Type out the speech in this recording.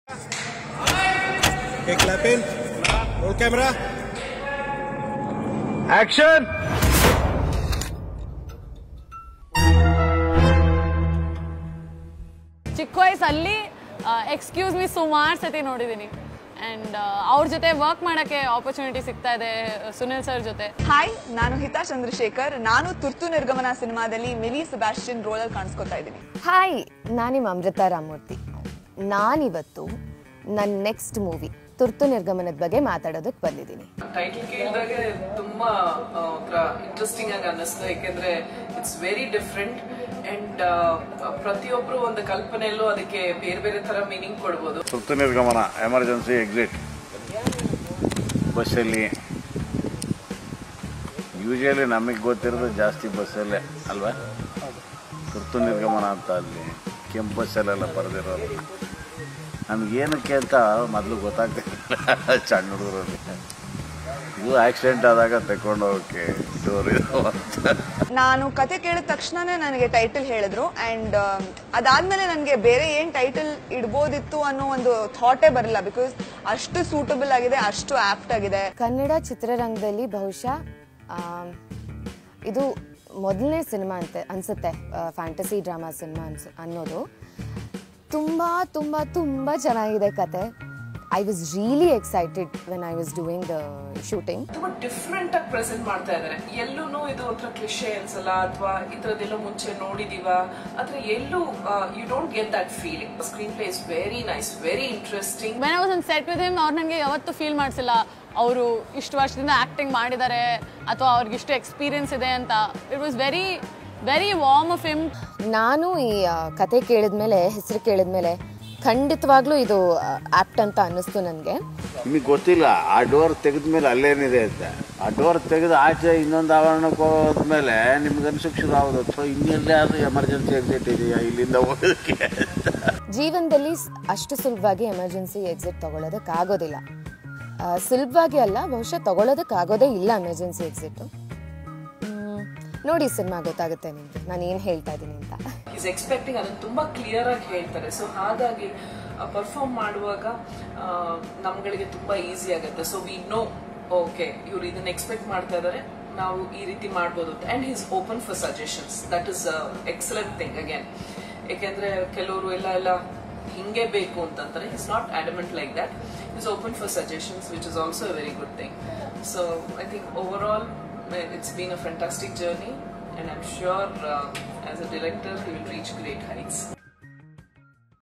Okay, clap in. Roll camera. Action ಚಿಕ್ಕ ವಯಸ್ಸಲ್ಲಿ excuse me ಸುಮಾರು ಸತಿ ನೋಡಿದ್ದೀನಿ ಆ್ಯಂಡ್ ಅವ್ರ ಜೊತೆ ವರ್ಕ್ ಮಾಡೋಕ್ಕೆ ಆಪರ್ಚುನಿಟಿ ಸಿಗ್ತಾ ಇದೆ ಸುನಿಲ್ ಸರ್ ಜೊತೆ ಹಾಯ್ ನಾನು ಹಿತಾ ಚಂದ್ರಶೇಖರ್ ನಾನು ತುರ್ತು ನಿರ್ಗಮನ ಸಿನಿಮಾದಲ್ಲಿ ಮಿಲಿ ಸೆಬಾಸ್ಟಿಯನ್ ರೋಲಲ್ಲಿ ಕಾಣಿಸ್ಕೊತಾ ಇದ್ದೀನಿ ಹಾಯ್ ನಾನು ನಿಮ್ಮ ಅಮೃತ ರಾಮೂರ್ತಿ ನಾನಿವತ್ತು ನನ್ನ ನೆಕ್ಸ್ಟ್ ಮೂವಿ ತುರ್ತು ನಿರ್ಗಮನದ ಬಗ್ಗೆ ಮಾತಾಡೋದಕ್ಕೆ ಬಂದಿದ್ದೀನಿ ಟೈಟಲ್ ಕೇಳಿದಾಗೆ ತುಂಬಾ ಆ, ಒಂಥರ ಇಂಟ್ರೆಸ್ಟಿಂಗ್ ಆಗಿ ಅನ್ನಿಸ್ತು ಯಾಕೆಂದ್ರೆ ಇಟ್ಸ್ ವೆರಿ ಡಿಫ್ರೆಂಟ್ ಅಂಡ್ ಪ್ರತಿಯೊಬ್ರು ಒಂದು ಕಲ್ಪನೆಯಲ್ಲೂ ಅದಕ್ಕೆ ಬೇರೆ ಬೇರೆ ತರ ಮೀನಿಂಗ್ ಕೊಡ್ಬೋದು ತುರ್ತು ನಿರ್ಗಮನ ಎಮರ್ಜೆನ್ಸಿ ಎಕ್ಸಿಟ್ ಬಸ್ಸಲ್ಲಿ ಯೂಶಲಿ ನಮಗೆ ಗೊತ್ತಿರೋದು ಜಾಸ್ತಿ ಬಸ್ಸಲ್ಲೇ ಅಲ್ವಾ ತುರ್ತು ನಿರ್ಗಮನ ಅಂತ ಅಲ್ಲಿ ಕೆಂಪು ಬಸ್ಸಲ್ಲೆಲ್ಲ ಬರೆದಿರೋದು ನಮಗೇನಕ್ಕೆ ಅಂತ ಮೊದಲು ಗೊತ್ತಾಗ್ತಿಲ್ಲ ಸಣ್ಣ ಹುಡುಗರಲ್ಲಿ ಇದು ಆಕ್ಸಿಡೆಂಟ್ ಆದಾಗ ತಗೊಂಡು ಹೋಗೋಕ್ಕೆ ಡೋರ್ ಇದು ಅಂತ ನಾನು ಕತೆ ಕೇಳಿದ ತಕ್ಷಣನೇ ನನಗೆ ಟೈಟಲ್ ಹೇಳಿದ್ರು ಅಂಡ್ ಅದಾದ್ಮೇಲೆ ನನಗೆ ಬೇರೆ ಏನ್ ಟೈಟಲ್ ಇಡ್ಬೋದಿತ್ತು ಅನ್ನೋ ಒಂದು ಥಾಟೇ ಬರಲಿಲ್ಲ ಬಿಕಾಸ್ ಅಷ್ಟು ಸೂಟಬಲ್ ಆಗಿದೆ ಅಷ್ಟು ಆಪ್ಟ್ ಆಗಿದೆ ಕನ್ನಡ ಚಿತ್ರರಂಗದಲ್ಲಿ ಬಹುಶಃ ಆ, ಇದು ಮೊದಲನೇ ಸಿನಿಮಾ ಅಂತೆ ಅನ್ಸುತ್ತೆ ಫ್ಯಾಂಟಸಿ ಡ್ರಾಮಾ ಸಿನಿಮಾ ಅನ್ಸ ಅನ್ನೋದು ತುಂಬ ತುಂಬ ತುಂಬ ಚೆನ್ನಾಗಿದೆ ಕತೆ I was really excited when I was doing the shooting ತುಂಬಾ ಡಿಫ್ರೆಂಟ್ ಆಗಿ ಪ್ರೆಸೆಂಟ್ ಮಾಡ್ತಾ ಇದ್ದಾರೆ ಎಲ್ಲೂ ಇದು ಒಂಥರ ಕ್ಲಿಷೆ ಅನ್ಸಲ್ಲ ಅಥವಾ ಇದ್ರದ್ದೆಲ್ಲ ಮುಂಚೆ ನೋಡಿದೀವ ಅಥವಾ ಎಲ್ಲೂ you don't get that feeling screenplay is very nice very interesting when I was ಒಂದು ಸೆಟ್ ವಿತ್ ಹಿಮ್ ಅವ್ರು ನನಗೆ ಯಾವತ್ತೂ ಫೀಲ್ ಮಾಡಿಸಿಲ್ಲ ಅವರು ಇಷ್ಟು ವರ್ಷದಿಂದ ಆ್ಯಕ್ಟಿಂಗ್ ಮಾಡಿದ್ದಾರೆ ಅಥವಾ ಅವ್ರಿಗೆ ಇಷ್ಟು ಎಕ್ಸ್ಪೀರಿಯನ್ಸ್ ಇದೆ ಅಂತ it was very very warm of him ನಾನು ಈ ಆ, ಕತೆ ಕೇಳಿದ್ಮೇಲೆ ಹೆಸರು ಕೇಳಿದ್ಮೇಲೆ ಖಂಡಿತವಾಗ್ಲೂ ಇದು ಆಪ್ಟ್ ಅಂತ ಅನ್ನಿಸ್ತು ನನಗೆ ನಿಮಗೆ ಗೊತ್ತಿಲ್ಲ ಆ ಡೋರ್ ತೆಗೆದ ಮೇಲೆ ಅಲ್ಲೇನಿದೆ ಅಂತ ಆ ಡೋರ್ ತೆಗೆದು ಆಚೆ ಇನ್ನೊಂದು ಆವರಣಕ್ಕೆ ಹೋದ್ಮೇಲೆ ನಿಮ್ಗೆ ಅನ್ಸಕ್ಕೆ ಶುರು ಆಗೋದು ಅಥವಾ ಇನ್ನೆಲ್ಲೇ ಆದ್ರೂ ಎಮರ್ಜೆನ್ಸಿ ಎಕ್ಸಿಟ್ ಇದೆಯಾ ಇಲ್ಲಿಂದ ಹೋಗೋದಕ್ಕೆ ಅಂತ ಜೀವನದಲ್ಲಿ ಸ್- ಅಷ್ಟು ಸುಲಭವಾಗಿ ಎಮರ್ಜೆನ್ಸಿ ಎಕ್ಸಿಟ್ ತಗೊಳ್ಳೋದಕ್ಕಾಗೋದಿಲ್ಲ ಆ, ಸುಲಭವಾಗಿ ಅಲ್ಲ ಬಹುಶಃ ತಗೊಳ್ಳೋದಕ್ಕಾಗೋದೇ ಇಲ್ಲ ಎಮರ್ಜೆನ್ಸಿ ಎಕ್ಸಿಟ್ ನೋಡಿ ಸಿನಿಮಾ ಗೊತ್ತಾಗುತ್ತೆ ನಿಮಗೆ ನಾನು ಏನು ಹೇಳ್ತಾ ಇದ್ದೀನಿ ಅಂತ ಈಸ್ ಎಕ್ಸ್ಪೆಕ್ಟಿಂಗ್ ಅದನ್ನ ತುಂಬಾ ಕ್ಲಿಯರ್ ಆಗಿ ಹೇಳ್ತಾರೆ ಸೊ ಹಾಗಾಗಿ ಪರ್ಫಾರ್ಮ್ ಮಾಡುವಾಗ ಆ, ನಮ್ಗಳಿಗೆ ತುಂಬಾ ಈಸಿ ಆಗುತ್ತೆ ಸೊ ವಿ ನೋ ಓಕೆ ಇವ್ರು ಇದನ್ನ ಎಕ್ಸ್ಪೆಕ್ಟ್ ಮಾಡ್ತಾ ಇದಾರೆ ನಾವು ಈ ರೀತಿ ಮಾಡ್ಬೋದು and is open for suggestions that is excellent thing again ಯಾಕೆಂದ್ರೆ ಕೆಲವರು ಎಲ್ಲ ಎಲ್ಲ ಹಿಂಗೆ ಬೇಕು ಅಂತಂತಾರೆ is not adamant like that is open for suggestions which is also a very good thing so I think overall it's been a fantastic journey and I'm sure uh, as a director he will reach great heights.